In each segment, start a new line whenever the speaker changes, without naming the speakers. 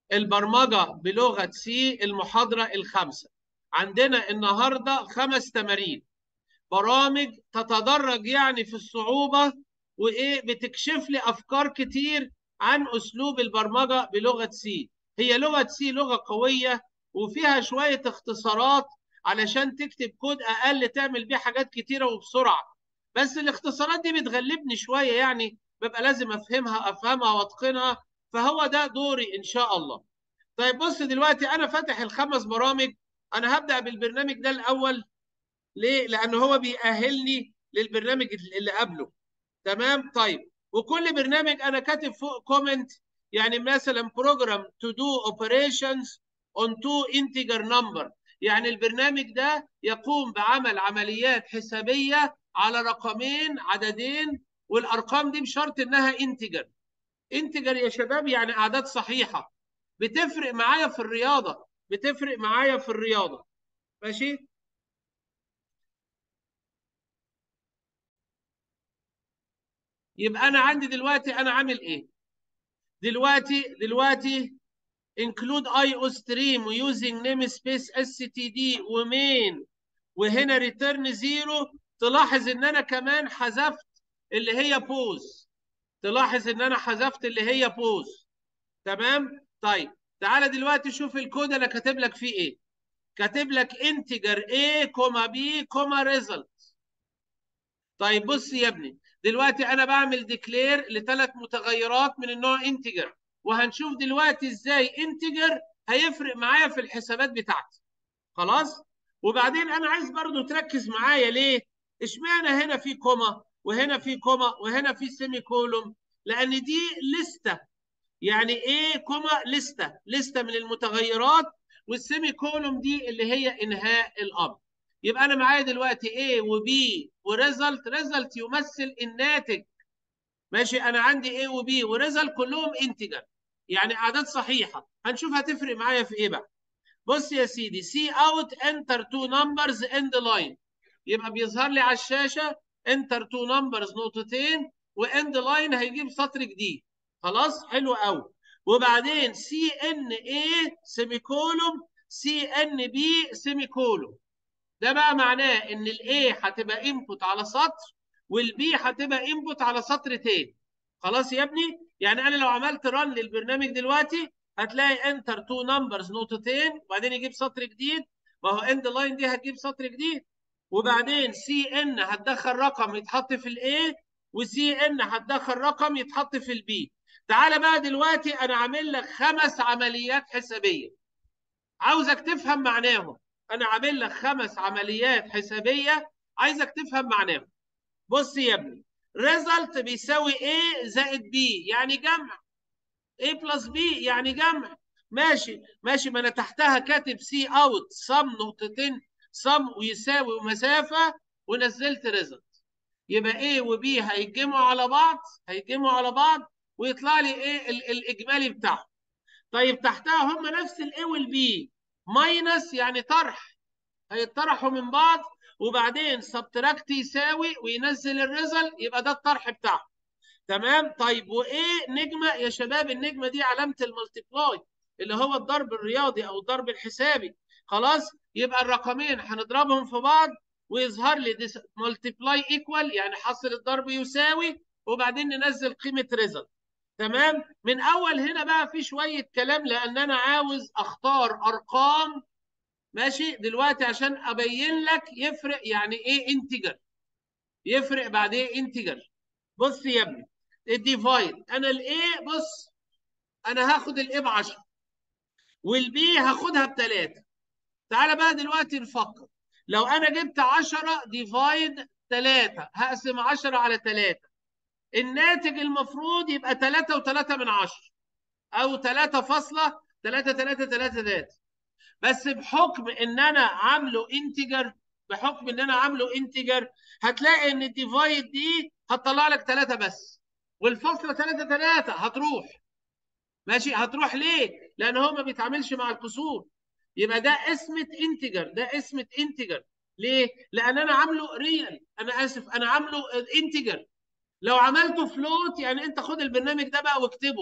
البرمجة بلغة سي المحاضرة الخامسة عندنا النهاردة خمس تمارين برامج تتدرج يعني في الصعوبة وإيه بتكشف لي أفكار كتير عن أسلوب البرمجة بلغة سي هي لغة سي لغة قوية وفيها شوية اختصارات علشان تكتب كود أقل تعمل بيه حاجات كتيرة وبسرعة بس الاختصارات دي بتغلبني شوية يعني ببقى لازم أفهمها أفهمها وأتقنها فهو ده دوري إن شاء الله طيب بص دلوقتي أنا فاتح الخمس برامج أنا هبدأ بالبرنامج ده الأول ليه؟ لأن هو بيأهلني للبرنامج اللي قبله تمام طيب وكل برنامج أنا كاتب فوق كومنت يعني مثلا بروجرام تو دو اوبريشنز اون تو انتجر نمبر يعني البرنامج ده يقوم بعمل عمليات حسابيه على رقمين عددين والارقام دي بشرط انها انتجر انتجر يا شباب يعني اعداد صحيحه بتفرق معايا في الرياضه بتفرق معايا في الرياضه ماشي يبقى انا عندي دلوقتي انا عامل ايه دلوقتي دلوقتي include IO stream using namespace std ومين وهنا return زيرو تلاحظ ان انا كمان حذفت اللي هي بوز تلاحظ ان انا حذفت اللي هي بوز تمام طيب تعالى دلوقتي شوف الكود انا كاتب لك فيه ايه كاتب لك انتجر A كوما B كوما ريزلت طيب بص يا ابني دلوقتي انا بعمل ديكلير لثلاث متغيرات من النوع انتجر وهنشوف دلوقتي ازاي انتجر هيفرق معايا في الحسابات بتاعتي خلاص وبعدين انا عايز برضو تركز معايا ليه اشمعنى هنا في كوما وهنا في كوما وهنا في سيمي كولوم لان دي لستة يعني ايه كوما لستة لستة من المتغيرات والسيمي كولوم دي اللي هي انهاء الامر يبقى انا معايا دلوقتي A وB وريزلت ريزلت يمثل الناتج ماشي انا عندي A وB وريزلت كلهم انتجر يعني اعداد صحيحه هنشوف هتفرق معايا في ايه بقى بص يا سيدي سي اوت انتر تو نمبرز اند لاين يبقى بيظهر لي على الشاشه انتر تو نمبرز نقطتين واند لاين هيجيب سطر جديد خلاص حلو قوي وبعدين سي ان اي سيمي كولوم سي ان بي سيمي كولوم ده بقى معناه ان الاي هتبقى انبوت على سطر والبي هتبقى انبوت على سطر تاني خلاص يا ابني يعني انا لو عملت رن للبرنامج دلوقتي هتلاقي انتر تو نمبرز نقطتين وبعدين يجيب سطر جديد ما هو اند لاين دي هتجيب سطر جديد وبعدين سي ان هتدخل رقم يتحط في الاي وسي ان هتدخل رقم يتحط في البي تعالى بقى دلوقتي انا عامل لك خمس عمليات حسابيه عاوزك تفهم معناهم انا عامل لك خمس عمليات حسابيه عايزك تفهم معناهم بص يا ابني ريزلت بيساوي A زائد B يعني جمع A بلس B يعني جمع ماشي ماشي ما انا تحتها كاتب سي اوت سم نقطتين سم ويساوي ومسافه ونزلت ريزلت يبقى A وB هيتجمعوا على بعض هيتجمعوا على بعض ويطلع لي ايه الاجمالي بتاعهم طيب تحتها هم نفس الاي والبي ماينس يعني طرح هيطرحوا من بعض وبعدين سبتراكت يساوي وينزل الريزل يبقى ده الطرح بتاعه تمام طيب وايه نجمه يا شباب النجمه دي علامه الملتبلاي اللي هو الضرب الرياضي او الضرب الحسابي خلاص يبقى الرقمين هنضربهم في بعض ويظهر لي ملتبلاي ايكوال يعني حصل الضرب يساوي وبعدين ننزل قيمه ريزل تمام من اول هنا بقى في شويه كلام لان انا عاوز اختار ارقام ماشي دلوقتي عشان ابين لك يفرق يعني ايه انتجر يفرق بعد ايه انتجر بص يا ابني الديفايد انا الايه بص انا هاخد الايه ب 10 والبي هاخدها بثلاثه تعالى بقى دلوقتي نفكر لو انا جبت 10 ديفايد 3 هقسم 10 على 3 الناتج المفروض يبقى 3 و3 من 10 او 3 فاصلة 3 3 3 3 بس بحكم ان انا عامله انتجر بحكم ان انا عامله انتجر هتلاقي ان الديفايد دي هتطلع لك 3 بس والفاصلة 3 3 هتروح ماشي هتروح ليه؟ لان هو ما بيتعاملش مع الكسور يبقى ده اسمة انتجر ده اسمة انتجر ليه؟ لان انا عامله ريال انا اسف انا عامله انتجر لو عملته فلوت يعني انت خد البرنامج ده بقى واكتبه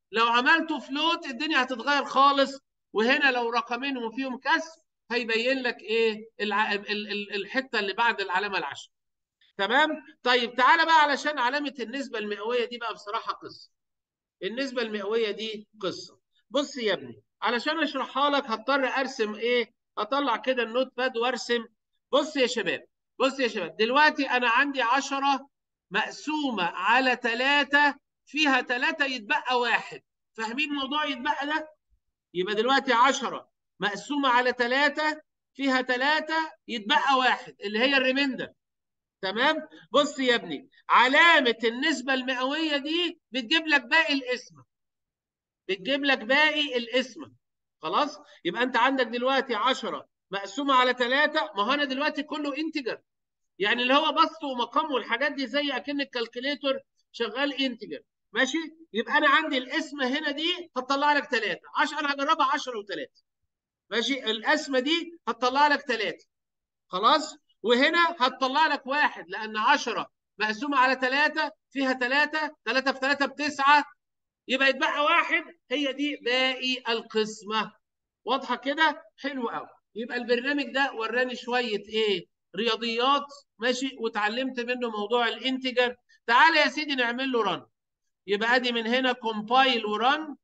لو عملته فلوت الدنيا هتتغير خالص وهنا لو رقمين وفيهم كسر هيبين لك ايه الع... ال... ال... الحته اللي بعد العلامه العشر تمام طيب تعالى بقى علشان علامه النسبه المئويه دي بقى بصراحه قصه النسبه المئويه دي قصه بص يا ابني علشان اشرحها لك هضطر ارسم ايه اطلع كده النوت باد وارسم بص يا شباب بص يا شباب دلوقتي انا عندي 10 مقسومه على 3 فيها 3 يتبقى واحد فاهمين موضوع يتبقى ده يبقى دلوقتي 10 مقسومه على 3 فيها 3 يتبقى واحد اللي هي الريميندر تمام بص يا ابني علامه النسبه المئويه دي بتجيب لك باقي الاسم بتجيب لك باقي الاسم خلاص يبقى انت عندك دلوقتي 10 مقسومه على 3 ما هو انا دلوقتي كله انتجر يعني اللي هو بسط ومقام والحاجات دي زي اكن الكالكوليتور شغال انتجر ماشي يبقى انا عندي الاسم هنا دي هتطلع لك 3 10 انا هجربها 10 و3 ماشي القسمه دي هتطلع لك 3 خلاص وهنا هتطلع لك واحد لان 10 مقسومه على 3 فيها 3 3 في 3 بتسعه يبقى يتبقى واحد هي دي باقي القسمه واضحه كده حلو قوي يبقى البرنامج ده وراني شويه ايه رياضيات ماشي وتعلمت منه موضوع الانتجر تعالى يا سيدي نعمل له رن يبقى ادي من هنا كومبايل ورن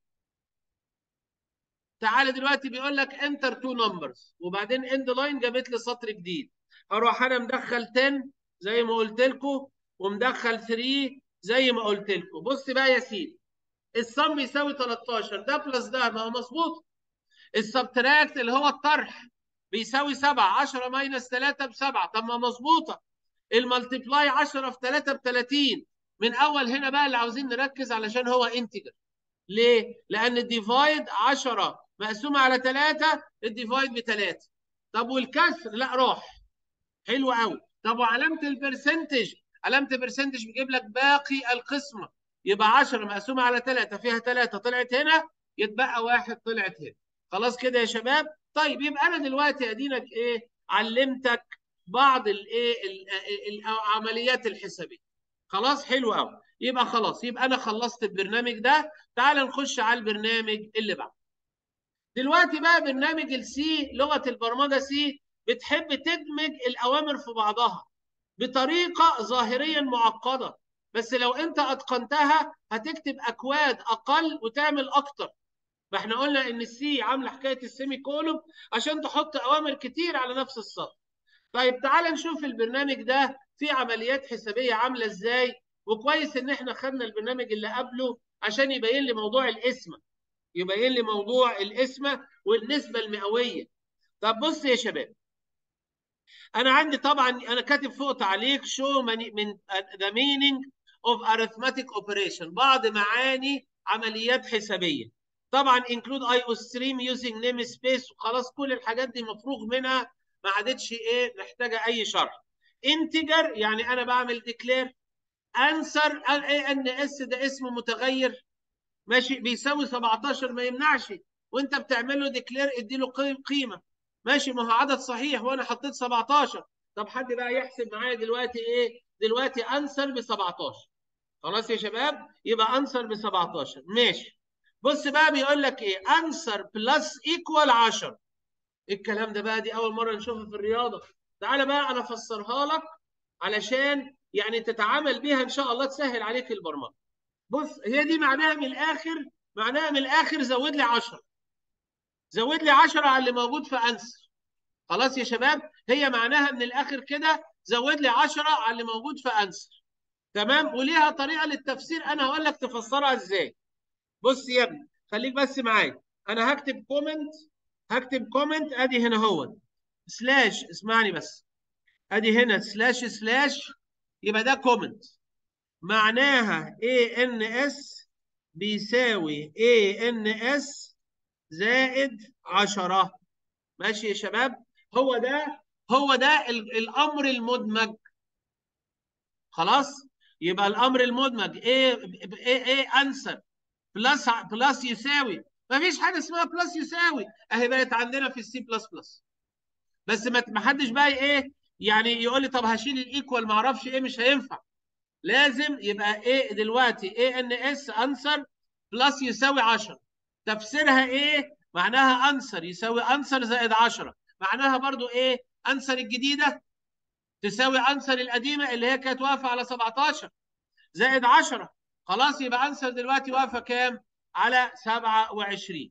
تعالى دلوقتي بيقول لك انتر تو نمبرز وبعدين اند لاين جابت لي سطر جديد اروح انا مدخل 10 زي ما قلت لكم ومدخل 3 زي ما قلت لكم بص بقى يا سيدي الصم يساوي 13 ده بلس ده ما هو مظبوط السبتراكت اللي هو الطرح بيساوي 7 10 ماينس 3 ب 7 طب ما مظبوطه الملتبلاي 10 في 3 ب 30 من اول هنا بقى اللي عاوزين نركز علشان هو انتجر ليه؟ لان الديفايد 10 مقسومه على 3 الديفايد ب 3 طب والكسر لا راح حلو قوي طب وعلامه البرسنتج علامه البرسنتج بيجيب لك باقي القسمه يبقى 10 مقسومه على 3 فيها 3 طلعت هنا يتبقى واحد طلعت هنا خلاص كده يا شباب طيب يبقى انا دلوقتي ادينك ايه علمتك بعض الايه العمليات الحسابيه خلاص حلو قوي يبقى خلاص يبقى انا خلصت البرنامج ده تعال نخش على البرنامج اللي بعده دلوقتي بقى برنامج السي لغه البرمجه سي بتحب تدمج الاوامر في بعضها بطريقه ظاهريا معقده بس لو انت اتقنتها هتكتب اكواد اقل وتعمل اكتر فاحنا قلنا ان السي عامله حكايه السيمي كولوم عشان تحط اوامر كتير على نفس السطر طيب تعال نشوف البرنامج ده فيه عمليات حسابيه عامله ازاي وكويس ان احنا خدنا البرنامج اللي قبله عشان يبين لي موضوع الاسم يبين لي موضوع الاسم والنسبه المئويه طب بص يا شباب انا عندي طبعا انا كاتب فوق تعليق شو من ذا مينينج اوف arithmetic اوبريشن بعض معاني عمليات حسابيه طبعا include IO stream using namespace وخلاص كل الحاجات دي مفروغ منها ما عادتش ايه محتاجه اي شرح انتجر يعني انا بعمل ديكلير انسر اي ان اس ده اسم متغير ماشي بيساوي 17 ما يمنعش وانت بتعمل له ديكلير ادي له قيمه ماشي ما هو عدد صحيح وانا حطيت 17 طب حد بقى يحسب معايا دلوقتي ايه دلوقتي انسر ب 17 خلاص يا شباب يبقى انسر ب 17 ماشي بص بقى بيقول لك ايه انسر بلس ايكوال 10 الكلام ده بقى دي اول مره نشوفه في الرياضه تعالى بقى انا افسرها لك علشان يعني تتعامل بيها ان شاء الله تسهل عليك البرمجه بص هي دي معناها من الاخر معناها من الاخر زود لي 10 زود لي 10 على اللي موجود في انسر خلاص يا شباب هي معناها من الاخر كده زود لي 10 على اللي موجود في انسر تمام وليها طريقه للتفسير انا هقول لك تفسرها ازاي بص يا ابني خليك بس معايا انا هكتب كومنت هكتب كومنت ادي هنا هو سلاش اسمعني بس ادي هنا سلاش سلاش يبقى ده كومنت معناها اي ان اس بيساوي اي ان اس زائد 10 ماشي يا شباب هو ده هو ده الامر المدمج خلاص يبقى الامر المدمج ايه ايه ايه انسر بلس بلس يساوي ما فيش حاجه اسمها بلس يساوي اهي بقت عندنا في السي بلس بلس بس ما حدش بقى ايه يعني يقول لي طب هشيل الايكوال ما اعرفش ايه مش هينفع لازم يبقى ايه دلوقتي اي ان اس انسر بلس يساوي 10 تفسيرها ايه معناها انسر يساوي انسر زائد 10 معناها برضو ايه انسر الجديده تساوي انسر القديمه اللي هي كانت واقفه على 17 زائد 10 خلاص يبقى انسر دلوقتي واقفه كام على 27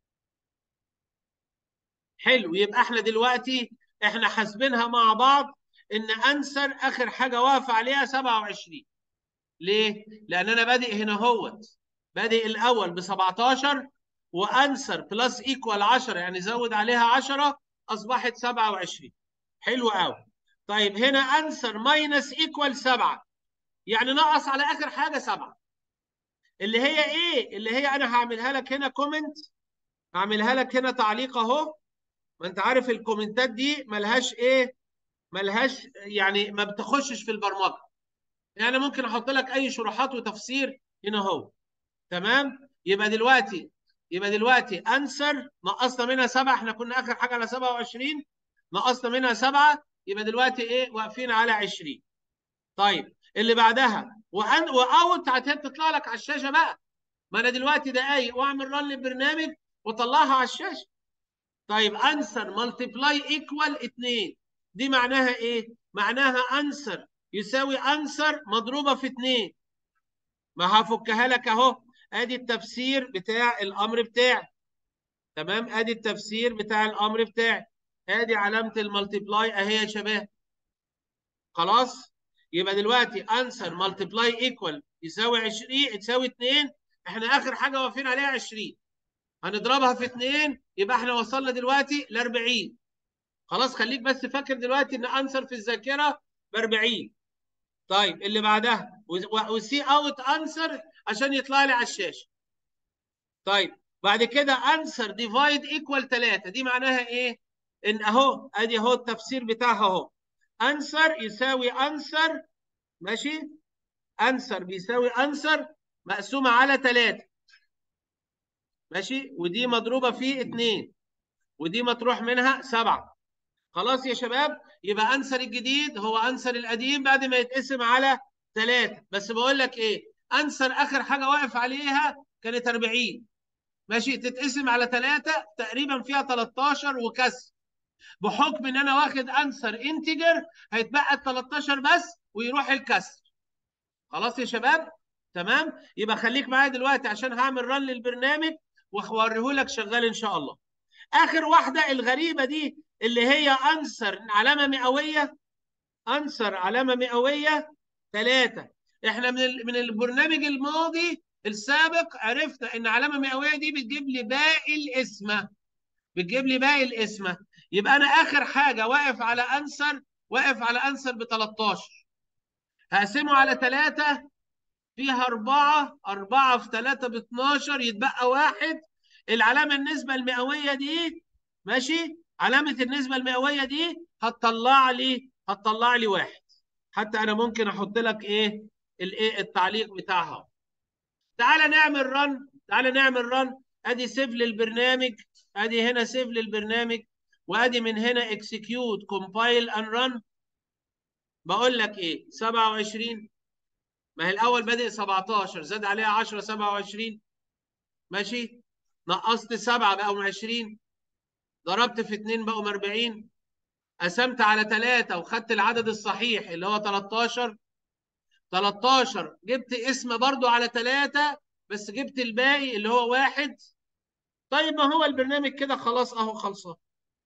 حلو يبقى احنا دلوقتي احنا حاسبينها مع بعض ان انسر اخر حاجه واقفه عليها 27 ليه؟ لان انا بادئ هنا اهوت بادئ الاول ب 17 وانسر بلس ايكوال 10 يعني زود عليها 10 اصبحت 27 حلو قوي طيب هنا انسر ماينس ايكوال 7 يعني نقص على اخر حاجه 7 اللي هي ايه؟ اللي هي انا هعملها لك هنا كومنت هعملها لك هنا تعليق اهو ما انت عارف الكومنتات دي ملهاش ايه؟ ملهاش يعني ما بتخشش في البرمجه يعني ممكن احط لك اي شروحات وتفسير هنا اهو تمام يبقى دلوقتي يبقى دلوقتي انسر نقصنا منها سبعه احنا كنا اخر حاجه على 27 نقصنا منها سبعه يبقى دلوقتي ايه واقفين على 20 طيب اللي بعدها وان واوت هتطلع لك على الشاشه بقى ما انا دلوقتي دقايق واعمل رن للبرنامج واطلعها على الشاشه طيب انسر ملتبلاي ايكوال 2 دي معناها ايه معناها انسر يساوي انسر مضروبه في 2 ما هفكها لك اهو ادي التفسير بتاع الامر بتاعي تمام ادي التفسير بتاع الامر بتاعي ادي علامه الملتبلاي اهي يا شباب خلاص يبقى دلوقتي انسر ملتبلاي ايكوال يساوي 20 تساوي 2 احنا اخر حاجه واقفين عليها 20 هنضربها في 2 يبقى احنا وصلنا دلوقتي ل 40 خلاص خليك بس فاكر دلوقتي ان انسر في الذاكره ب 40 طيب اللي بعدها وسي اوت انسر عشان يطلع لي على الشاشه طيب بعد كده انسر ديفايد ايكوال 3 دي معناها ايه ان اهو ادي اهو التفسير بتاعها اهو انسر يساوي انسر ماشي انسر بيساوي انسر مقسومه على 3 ماشي ودي مضروبه في 2 ودي مطروح منها 7 خلاص يا شباب يبقى انسر الجديد هو انسر القديم بعد ما يتقسم على 3 بس بقول لك ايه انسر اخر حاجه واقف عليها كانت 40 ماشي تتقسم على 3 تقريبا فيها 13 وكسر بحكم ان انا واخد انسر انتجر هيتبقى ال 13 بس ويروح الكسر خلاص يا شباب تمام يبقى خليك معايا دلوقتي عشان هعمل رن للبرنامج واوريه لك شغال ان شاء الله اخر واحده الغريبه دي اللي هي انسر علامه مئويه انسر علامه مئويه ثلاثه احنا من من البرنامج الماضي السابق عرفنا ان علامه مئويه دي بتجيب لي باقي الاسم بتجيب لي باقي الاسم يبقى انا اخر حاجه واقف على انسر واقف على انسر ب 13 هقسمه على 3 فيها 4 4 في 3 ب 12 يتبقى واحد العلامه النسبه المئويه دي ماشي علامه النسبه المئويه دي هتطلع لي هتطلع لي واحد حتى انا ممكن احط لك ايه الايه التعليق بتاعها تعالى نعمل رن تعالى نعمل رن ادي سيف للبرنامج ادي هنا سيف للبرنامج وادي من هنا اكسكيوت كومبايل ان رن بقول لك ايه 27 ما هي الاول بادئ 17 زاد عليها 10 27 ماشي نقصت 7 بقوا 20 ضربت في 2 بقوا 40 قسمت على 3 وخدت العدد الصحيح اللي هو 13 13 جبت اسم برضو على 3 بس جبت الباقي اللي هو واحد طيب ما هو البرنامج كده خلاص اهو خلصان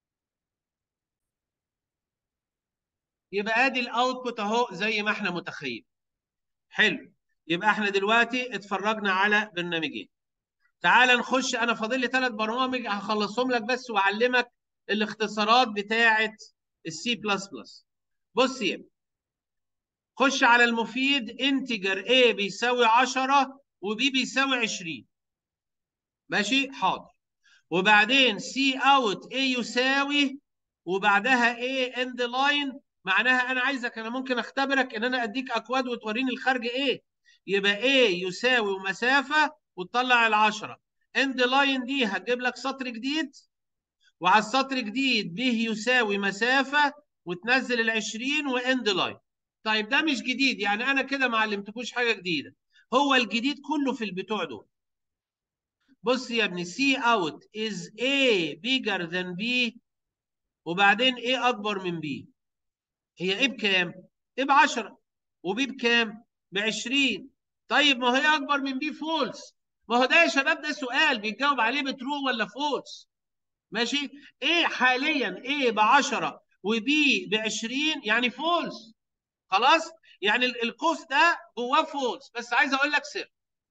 يبقى ادي الاوتبوت اهو زي ما احنا متخيل حلو يبقى احنا دلوقتي اتفرجنا على برنامجين تعال نخش انا فاضل لي ثلاث برامج هخلصهم لك بس واعلمك الاختصارات بتاعه السي بلس بلس بص يا خش على المفيد انتجر A بيساوي 10 وB بيساوي 20 ماشي حاضر وبعدين سي اوت A يساوي وبعدها A اند لاين معناها انا عايزك انا ممكن اختبرك ان انا اديك اكواد وتوريني الخارج ايه يبقى A يساوي مسافه وتطلع العشرة اند لاين دي هتجيب لك سطر جديد وعلى السطر جديد ب يساوي مسافه وتنزل ال 20 واند لاين طيب ده مش جديد يعني انا كده ما علمتكوش حاجه جديده هو الجديد كله في البتوع دول بص يا ابني سي اوت از A bigger than B وبعدين A اكبر من B هي A بكام؟ A ب 10 وB بكام؟ ب 20 طيب ما هي اكبر من B فولس ما هو ده يا شباب ده سؤال بيتجاوب عليه بترو ولا فولس ماشي A حاليا A ب 10 وB ب 20 يعني فولس خلاص يعني القوس ده جواه فولس بس عايز اقول لك سر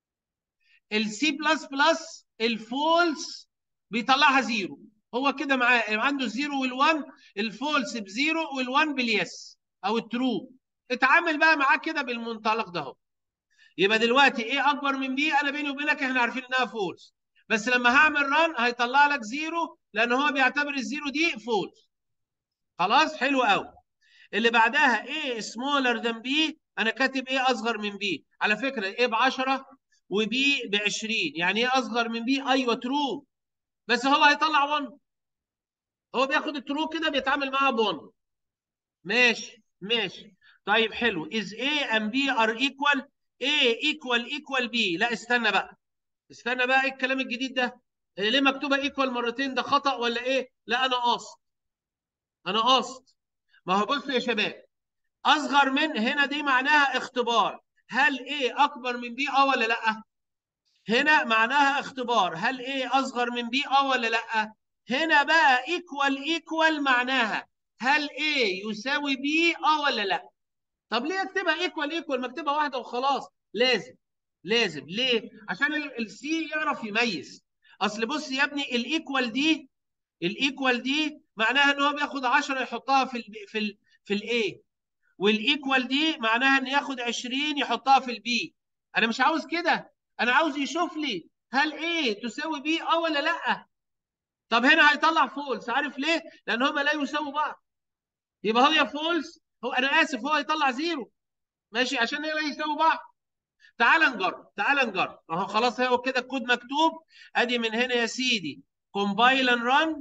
السي بلس بلس الفولس بيطلعها زيرو هو كده معاه عنده الزيرو والوان الفولس بزيرو والوان باليس او الترو اتعامل بقى معاه كده بالمنطلق ده اهو يبقى دلوقتي ايه اكبر من بي انا بيني وبينك احنا عارفين انها فولس بس لما هعمل ران هيطلع لك زيرو لان هو بيعتبر الزيرو دي فولس خلاص حلو قوي اللي بعدها ايه سمولر ذان بي انا كاتب ايه اصغر من بي على فكره ايه ب 10 وبي ب 20 يعني ايه اصغر من بي ايوه ترو بس هو هيطلع 1 هو بياخد الترو كده بيتعامل معاها ب 1 ماشي ماشي طيب حلو is A and B are equal A equal equal B لا استنى بقى استنى بقى ايه الكلام الجديد ده ليه مكتوبه equal مرتين ده خطأ ولا ايه لا انا قاصد انا قاصد ما هو بصوا يا شباب اصغر من هنا دي معناها اختبار هل ايه اكبر من بي اه ولا لا هنا معناها اختبار هل ايه اصغر من بي اه ولا لا هنا بقى ايكوال ايكوال معناها هل ايه يساوي بي اه ولا لا طب ليه اكتبها ايكوال ايكوال ما اكتبها واحده وخلاص لازم لازم ليه عشان السي يعرف يميز اصل بص يا ابني الايكوال دي الايكوال دي معناها ان هو بياخد 10 يحطها في ال في ال في الايه والايكوال دي معناها ان ياخد 20 يحطها في البي انا مش عاوز كده انا عاوز يشوف لي هل ايه تساوي بي اه ولا لا طب هنا هيطلع فولس عارف ليه لان هما لا يساووا بعض يبقى هو يا فولس هو انا اسف هو هيطلع زيرو ماشي عشان هي لا يساووا بعض تعال نجرب تعال نجرب اهو خلاص هو كده الكود مكتوب ادي من هنا يا سيدي كومبايل اند ران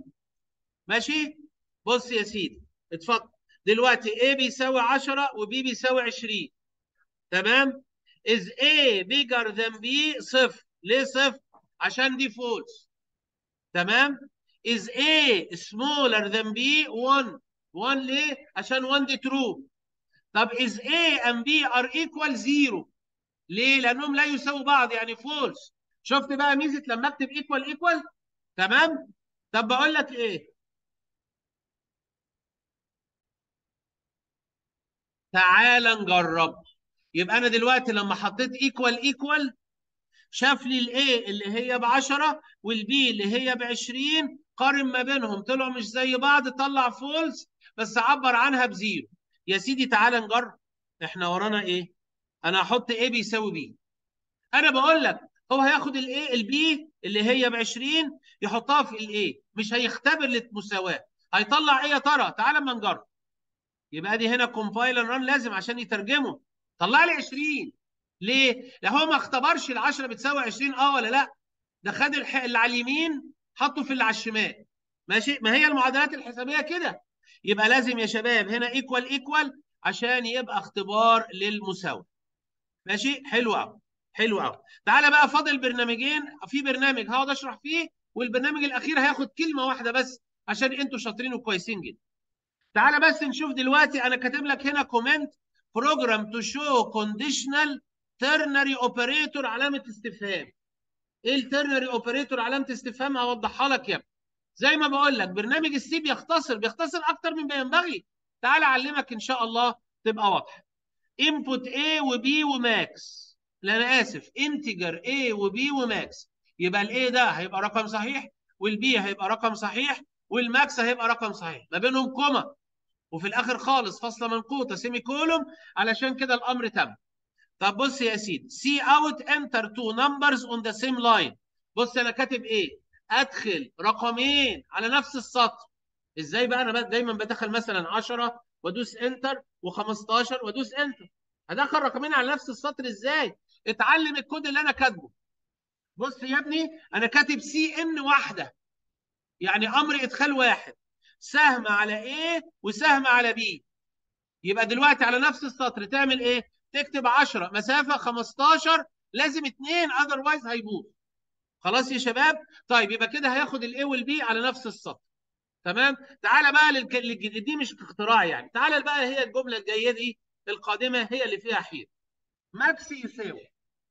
ماشي بص يا سيدي اتفضل دلوقتي A بيساوي 10 وB بيساوي 20 تمام is A bigger than B صفر ليه صفر عشان دي فولس تمام is A smaller than B 1 1 ليه عشان 1 دي true طب is A and B are equal 0 ليه لانهم لا يساووا بعض يعني فولس شفت بقى ميزه لما اكتب equal equal تمام طب بقول لك ايه تعال نجرب يبقى انا دلوقتي لما حطيت ايكوال ايكوال شاف لي الاي اللي هي ب 10 والبي اللي هي ب 20 قارن ما بينهم طلعوا مش زي بعض طلع فولس بس عبر عنها بزيرو يا سيدي تعال نجرب احنا ورانا ايه انا هحط ايه بيساوي بي انا بقول لك هو هياخد الايه البي اللي هي ب 20 يحطها في الايه مش هيختبر المساواه هيطلع ايه يا ترى تعال اما نجرب يبقى دي هنا كومبايلر ران لازم عشان يترجمه طلع لي 20 ليه؟ لا هو ما اختبرش ال 10 بتساوي 20 اه ولا لا ده خد الح... اللي على اليمين حطه في اللي على الشمال ماشي ما هي المعادلات الحسابيه كده يبقى لازم يا شباب هنا ايكوال ايكوال عشان يبقى اختبار للمساواه ماشي حلو قوي حلو قوي تعالى بقى فاضل برنامجين في برنامج هقعد اشرح فيه والبرنامج الاخير هياخد كلمه واحده بس عشان انتوا شاطرين وكويسين جدا تعالى بس نشوف دلوقتي انا كاتب لك هنا كومنت بروجرام تو شو كونديشنال ترنري اوبريتور علامه استفهام ايه الترنري اوبريتور علامه استفهام هوضحها لك يا ابني زي ما بقول لك برنامج السي بيختصر بيختصر اكتر من ما ينبغي تعال اعلمك ان شاء الله تبقى واضحه انبوت A وبي وماكس لا انا اسف انتجر A وبي وماكس يبقى الاي ده هيبقى رقم صحيح والبي هيبقى رقم صحيح والماكس هيبقى رقم صحيح ما بينهم كوما وفي الاخر خالص فاصله منقوطه سيمي كولوم علشان كده الامر تم طب بص يا سيدي سي اوت انتر تو نمبرز اون ذا سيم لاين بص انا كاتب ايه ادخل رقمين على نفس السطر ازاي بقى انا دايما بدخل مثلا 10 وادوس انتر و15 وادوس انتر هدخل رقمين على نفس السطر ازاي اتعلم الكود اللي انا كاتبه بص يا ابني انا كاتب سي ان واحده يعني امر ادخال واحد سهم على A وسهم على B يبقى دلوقتي على نفس السطر تعمل ايه تكتب 10 مسافه 15 لازم اثنين اذروايز هيبوظ خلاص يا شباب طيب يبقى كده هياخد الاي والبي على نفس السطر تمام تعالى بقى للجديد دي مش اختراع يعني تعالى بقى هي الجمله الجايه دي القادمه هي اللي فيها حير ماكس يساوي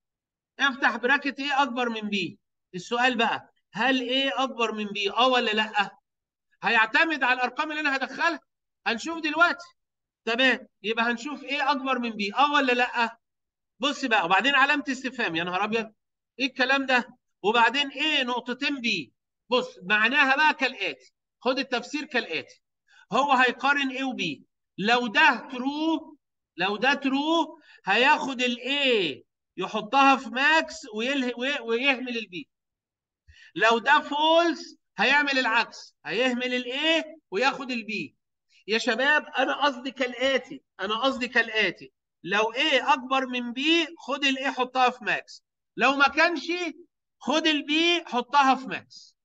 افتح براكت ايه اكبر من بي السؤال بقى هل ايه اكبر من بي اه ولا لا هيعتمد على الارقام اللي انا هدخلها هنشوف دلوقتي تمام يبقى هنشوف ايه اكبر من بي اه ولا لا بص بقى وبعدين علامه استفهام يا نهار ابيض ايه الكلام ده وبعدين ايه نقطتين بي بص معناها بقى كالاتي خد التفسير كالاتي هو هيقارن ايه وبي لو ده ترو لو ده ترو هياخد الاي يحطها في ماكس ويهمل البي لو ده فولس هيعمل العكس هيهمل الاي وياخد البي يا شباب انا قصدي كالاتي انا قصدي كالاتي لو ايه اكبر من بي خد الاي حطها في ماكس لو ما كانش خد البي حطها في ماكس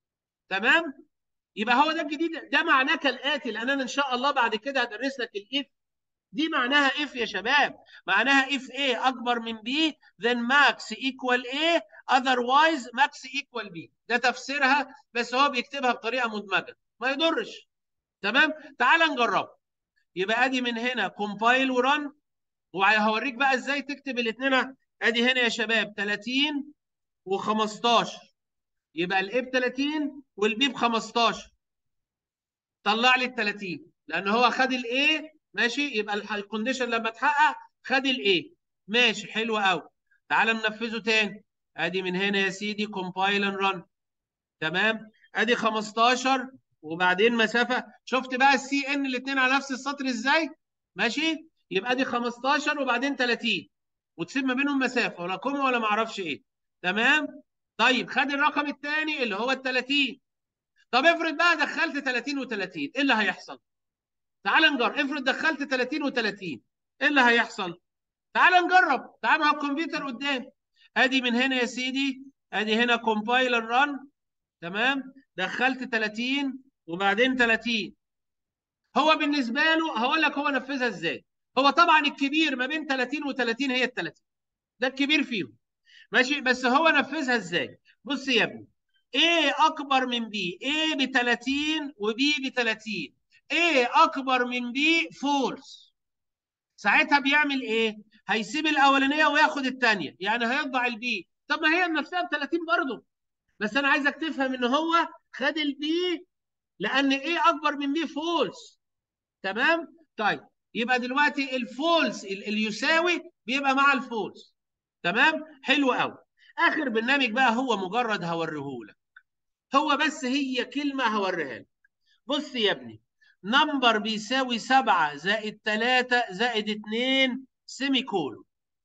تمام يبقى هو ده الجديد ده معناه كالاتي لان انا ان شاء الله بعد كده هدرس لك الاف دي معناها اف يا شباب معناها اف ايه اكبر من بي then max equal a otherwise max equal b ده تفسيرها بس هو بيكتبها بطريقه مدمجه ما يضرش تمام تعال نجرب يبقى ادي من هنا كومبايل ورن وهوريك بقى ازاي تكتب الاثنين ادي هنا يا شباب 30 و15 يبقى الاي ب 30 والبي ب 15 طلع لي ال 30 لان هو خد الاي ماشي يبقى الكونديشن لما اتحقق خد الاي ماشي حلو قوي تعال ننفذه تاني ادي من هنا يا سيدي كومبايل اند رن تمام ادي 15 وبعدين مسافه شفت بقى السي ان الاثنين على نفس السطر ازاي ماشي يبقى ادي 15 وبعدين 30 وتسيب ما بينهم مسافه ولا كوم ولا ما اعرفش ايه تمام طيب خد الرقم الثاني اللي هو ال 30 طب افرض بقى دخلت 30 و30 ايه اللي هيحصل تعال نجرب افرض دخلت 30 و30 ايه اللي هيحصل تعال نجرب تعال مع الكمبيوتر قدام ادي من هنا يا سيدي ادي هنا كومبايلر ران تمام دخلت 30 وبعدين 30 هو بالنسبه له هقول لك هو نفذها ازاي هو طبعا الكبير ما بين 30 و30 هي ال 30 ده الكبير فيهم ماشي بس هو نفذها ازاي بص يا ابني A اكبر من B A ب 30 وB ب 30 A اكبر من B فولس ساعتها بيعمل ايه هيسيب الاولانيه وياخد الثانيه يعني هيطبع البي طب ما هي نفسها ب 30 برضه بس انا عايزك تفهم ان هو خد البي لان ايه اكبر من بي فولس تمام طيب يبقى دلوقتي الفولس اللي يساوي بيبقى مع الفولس تمام حلو قوي اخر برنامج بقى هو مجرد هوريهولك هو بس هي كلمه هوريها لك بص يا ابني نمبر بيساوي 7 زائد 3 زائد 2 سيمي كولون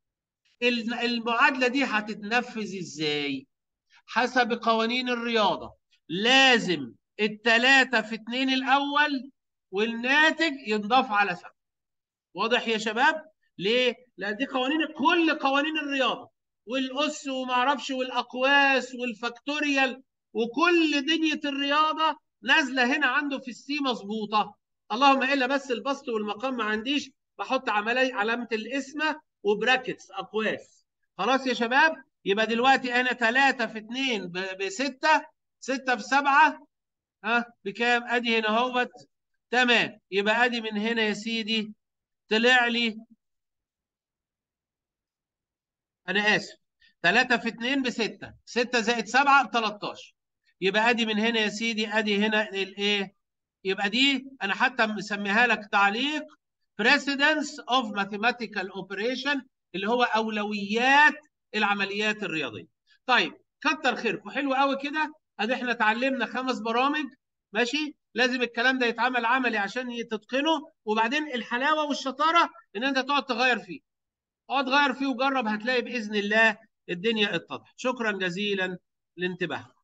المعادله دي هتتنفذ ازاي حسب قوانين الرياضه لازم الثلاثه في 2 الاول والناتج ينضاف على 7 واضح يا شباب ليه لان دي قوانين كل قوانين الرياضه والاس وما اعرفش والاقواس والفاكتوريال وكل دنيا الرياضه نازله هنا عنده في السي مظبوطه اللهم الا بس البسط والمقام ما عنديش بحط عمليه علامه الاسمه وبراكتس اقواس خلاص يا شباب يبقى دلوقتي انا 3 في 2 ب 6 6 في 7 ها بكام ادي هنا اهوت تمام يبقى ادي من هنا يا سيدي طلع لي انا اسف 3 في 2 ب 6 6 زائد 7 ب 13 يبقى ادي من هنا يا سيدي ادي هنا الايه يبقى دي انا حتى مسميها لك تعليق precedence of mathematical operation اللي هو اولويات العمليات الرياضيه طيب كتر خيركم حلو قوي كده ادي احنا اتعلمنا خمس برامج ماشي لازم الكلام ده يتعمل عملي عشان تتقنه وبعدين الحلاوه والشطاره ان انت تقعد تغير فيه اقعد غير فيه وجرب هتلاقي باذن الله الدنيا اتضحت شكرا جزيلا لانتباهكم